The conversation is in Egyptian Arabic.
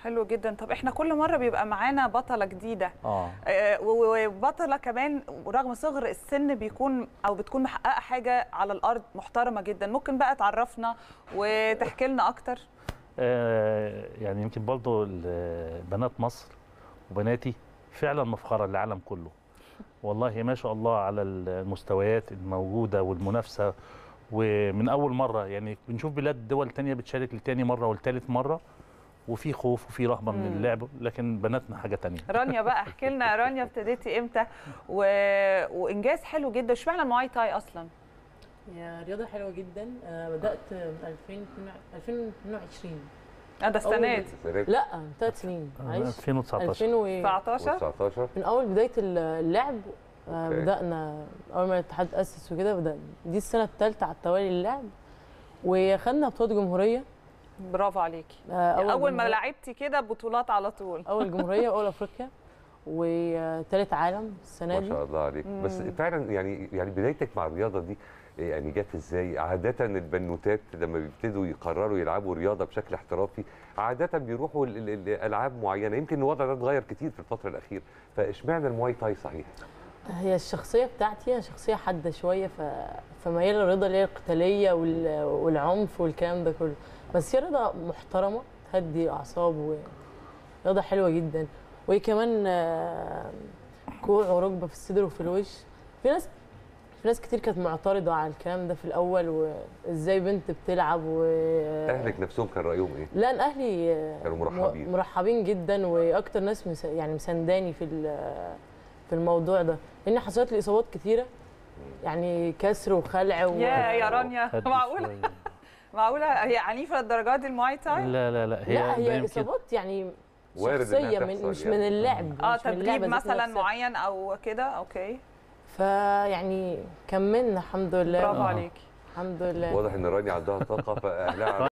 حلو جدا طب احنا كل مره بيبقى معانا بطله جديده اه آه، و- وبطله كمان ورغم صغر السن بيكون او بتكون محققه حاجه على الارض محترمه جدا ممكن بقى تعرفنا وتحكي لنا اكتر آه، يعني يمكن برضه ال- بنات مصر وبناتي فعلا مفخرة للعالم كله والله ما شاء الله على المستويات الموجودة والمنافسة ومن أول مرة يعني بنشوف بلاد دول تانية بتشارك لتاني مرة ولتالت مرة وفي خوف وفي رهبة من مم. اللعب لكن بناتنا حاجة تانية رانيا بقى احكي لنا يا رانيا ابتديتي امتى و... وانجاز حلو جدا اشمعنى المواي تاي اصلا هي رياضة حلوة جدا أنا بدأت من 2022 اه ده السنه أول- دي سنة لا من ثلاث سنين معلش 2019 2000 و... 19 19 من أول بداية اللعب آه، أوكي. بدأنا أول ما الاتحاد تأسس وكده بدأنا دي السنة الثالثة على التوالي اللعب وخدنا بطولة جمهورية برافو عليكي آه، اول ما جمهورية- لعبتي كده بطولات على طول أول جمهورية وأول أفريقيا وثالث عالم السنة ما دي شاء الله عليك بس مم. فعلا يعني يعني بدايتك مع الرياضه دي يعني جت ازاي؟ عادة البنوتات لما بيبتدوا يقرروا يلعبوا رياضة بشكل احترافي عادة بيروحوا ل- ل- لألعاب معينة يمكن الوضع ده اتغير كتير في الفترة الأخيرة فاشمعنى المواي تاي صحيح؟ هي الشخصية بتاعتي أنا شخصية حادة شوية ف... فميالة للرياضة اللي هي القتالية وال... والعنف والكلام ده كله بس هي رياضة محترمة تهدي الأعصاب ورياضة حلوة جدا وهي كمان آه، كوع وركبة في الصدر وفي الوش في ناس في ناس كتير كانت معترضة على الكلام ده في الأول وإزاي بنت بتلعب و أهلك نفسهم كان رأيهم إيه؟ لا أنا أهلي آه، كانوا مرحبين. م- مرحبين جدا وأكتر ناس مس... يعني مسانداني في ال- في الموضوع ده لأن حصلت لي إصابات كتيرة يعني كسر وخلع و... يا يا رانيا هدي معقوله شوية. معقوله هي عنيفه للدرجات دي المواي تاي لا لا لا هي لا ده هي يمكن- اصابات يعني وارد إنها شخصيه من تحصل مش يعني. من اللعب اه مش من تدريب اللعبة ذات مثلا نفسها. معين او كده اوكي فيعني كملنا الحمد لله برافو آه. عليكي الحمد لله واضح إن رانيا عندها طاقة فأهلها